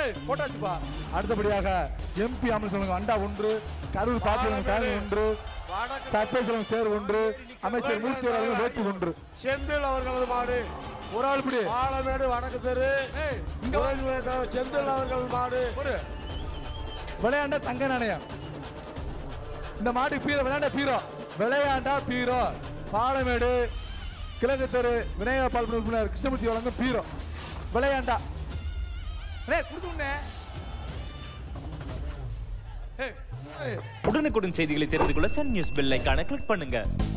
ஏய் போட்டாச்சுப்பா அடுத்தபடியாக எம்பி அமர்சலம் அண்டா ஒன்று கரூர் பாப்பியம் காலனி ஒன்று சட்டேஸ்வரம் சேர் ஒன்று அமைச்சர் மூர்த்தி அவர்கள் வேட்டி ஒன்று செந்தில் அவர்களது மாடு ஒரு ஆள் பிடி பாலமேடு வடக்கு தெரு ஏய் இங்க வா. கோயில் செந்தில் அவர்கள் மாடு ஒரு விளையாண்ட தங்க நாணயம் இந்த மாடு பீரோ விளையாண்ட பீரோ விளையாண்டா பீரோ பாலமேடு கிழக்கு தெரு விநாயகர் பால் உறுப்பினர் கிருஷ்ணமூர்த்தி வழங்கும் பீரோ விளையாண்டா அண்ணே கொடுத்துண்ணே ஏய் உடனுக்குடன் செய்திகளை தெரிந்து கொள்ள சன் நியூஸ் பெல் ஐகானை கிளிக் பண்ணுங்க